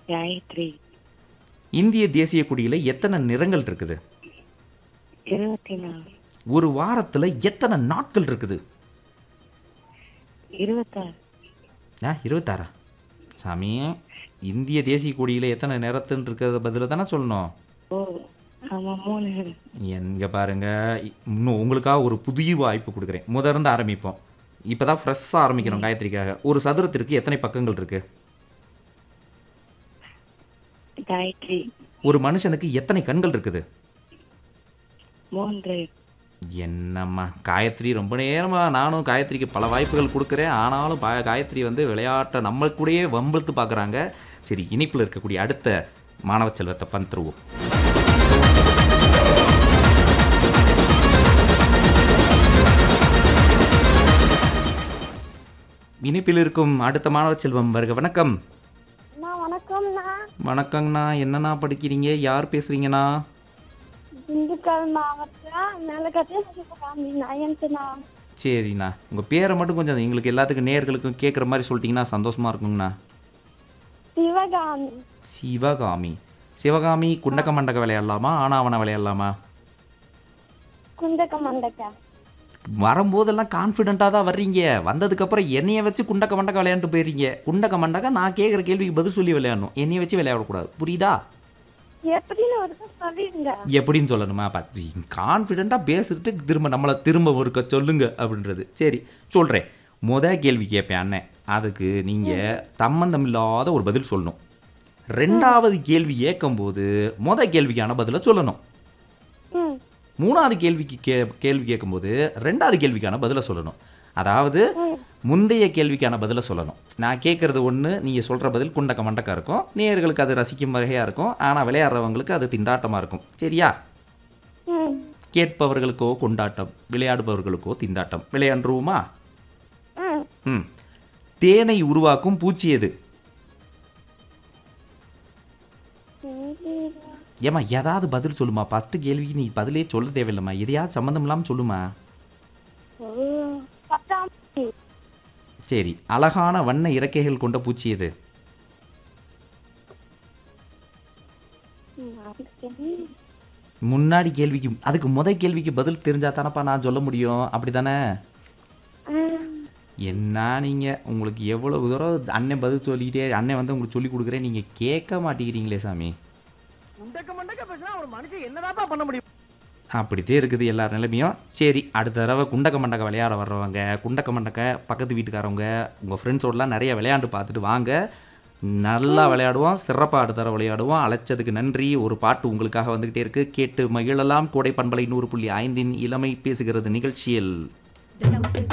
காயத்ரி இந்திய தேசிய கொடியில் எத்தனை நிறங்கள் இருக்குது இருபத்தி நாலு ஒரு வாரத்தில் எத்தனை நாட்கள் இருக்குது இருபத்தாறு ஆ இருபத்தாறா சாமி இந்திய தேசிய கொடியில் எத்தனை நிறத்துன்னு இருக்கிறத பதில தானே சொல்லணும் ஓ ஆமா மூணு எங்க பாருங்க இன்னும் உங்களுக்காக ஒரு புதிய வாய்ப்பு கொடுக்குறேன் முதர்ந்து ஆரம்பிப்போம் இப்போ தான் ஃப்ரெஷ்ஷாக ஆரம்பிக்கிறோம் காயத்ரிக்காக ஒரு சதுரத்திற்கு எத்தனை பக்கங்கள் இருக்கு காயத்ரி ஒரு மனுஷனுக்கு எத்தனை கண்கள் இருக்குது மூன்று என்னம்மா காயத்ரி ரொம்ப நேரமாக நானும் காயத்ரிக்கு பல வாய்ப்புகள் கொடுக்குறேன் ஆனாலும் பா காயத்ரி வந்து விளையாட்டை நம்ம கூடயே வம்பிழுத்து பார்க்குறாங்க சரி இனிப்பில் இருக்கக்கூடிய அடுத்த மாணவ செல்வத்தை பந்துருவோம் இனிப்பில் இருக்கும் அடுத்த மாணவ செல்வம் வருக வணக்கம் அண்ணா வணக்கம்ண்ணா வணக்கங்கண்ணா என்னண்ணா படிக்கிறீங்க யார் பேசுகிறீங்கண்ணா திண்டுக்கல் மாவட்டம் மேலக்கட்டு சிவகாமி நயன்த்துண்ணா சரிண்ணா உங்கள் பேரை மட்டும் கொஞ்சம் எங்களுக்கு எல்லாத்துக்கும் நேர்களுக்கும் கேட்குற மாதிரி சொல்லிட்டீங்கன்னா சந்தோஷமாக இருக்குங்கண்ணா சிவகாமி சிவகாமி சிவகாமி குண்டக்க மண்டக்க விளையாடலாமா ஆனாவன விளையாடலாமா குண்டக்க மண்டக்கா வரும்போதெல்லாம் கான்ஃபிடென்ட்டாக தான் வர்றீங்க வந்ததுக்கப்புறம் என்னைய வச்சு குண்டக்க மண்டக்க விளையாண்டு போயிடுறீங்க குண்டக்க மண்டக்க நான் கேட்குற கேள்விக்கு பதில் சொல்லி விளையாடணும் என்னைய வச்சு விளையாடக்கூடாது புரியுதா எப்படின்னு ஒரு சொல்லிடுங்க எப்படின்னு சொல்லணுமா பார்த்து கான்ஃபிடென்ட்டாக பேசிட்டு திரும்ப நம்மளை திரும்ப ஒருக்க சொல்லுங்க அப்படின்றது சரி சொல்கிறேன் முத கேள்வி கேட்பேன் அண்ணன் அதுக்கு நீங்கள் சம்மந்தம் இல்லாத ஒரு பதில் சொல்லணும் ரெண்டாவது கேள்வி கேட்கும்போது முத கேள்விக்கான பதிலை சொல்லணும் ம் மூணாவது கேள்விக்கு கே கேள்வி கேட்கும்போது ரெண்டாவது கேள்விக்கான பதிலை சொல்லணும் அதாவது முந்தைய கேள்விக்கான பதிலை சொல்லணும் நான் கேட்குறது ஒன்று நீங்கள் சொல்கிற பதில் குண்டக்க மண்டக்கா இருக்கும் நேயர்களுக்கு அது ரசிக்கும் வகையாக இருக்கும் ஆனால் விளையாடுறவங்களுக்கு அது திண்டாட்டமாக இருக்கும் சரியா ம் கேட்பவர்களுக்கோ கொண்டாட்டம் விளையாடுபவர்களுக்கோ திண்டாட்டம் விளையாண்டுருவோமா ம் ம் தேனை உருவாக்கும் பூச்சி எது தெரியல. ஏம்மா ஏதாவது பதில் சொல்லுமா ஃபஸ்ட்டு கேள்விக்கு நீ பதிலே சொல்ல தேவையில்லைம்மா எதையாவது சம்மந்தம் இல்லாமல் சொல்லுமா ஓ பட்டாம்பூச்சி சரி அழகான வண்ண இறக்கைகள் கொண்ட பூச்சி எது ம், அது தெரியல. முன்னாடி கேள்விக்கு அதுக்கு முத கேள்விக்கு பதில் தெரிஞ்சா தானப்பா நான் சொல்ல முடியும் அப்படி தானே ஆ, என்ன நீங்கள் உங்களுக்கு எவ்வளோ தூரம் அண்ணன் பதில் சொல்லிக்கிட்டே அண்ணன் வந்து உங்களுக்கு சொல்லி கொடுக்குறேன் நீங்கள் கேட்க மாட்டேங்கிறீங்களே சாமி முண்டக்க மண்டக்க பேசினா ஒரு மனுஷன் என்னதாப்பா பண்ண முடியும் அப்படித்தே இருக்குது எல்லா நிலைமையும் சரி அடுத்த தடவை குண்டக்க மண்டக்க விளையாட வர்றவங்க குண்டக்க மண்டக்க பக்கத்து வீட்டுக்காரவங்க உங்கள் ஃப்ரெண்ட்ஸோடலாம் நிறைய விளையாண்டு பார்த்துட்டு வாங்க நல்லா விளையாடுவோம் சிறப்பாக அடுத்த தடவை விளையாடுவோம் அழைச்சதுக்கு நன்றி ஒரு பாட்டு உங்களுக்காக வந்துக்கிட்டே இருக்குது கேட்டு மகிழலாம் கோடை பண்பலை நூறு புள்ளி ஐந்தின் இளமை பேசுகிறது நிகழ்ச்சியில்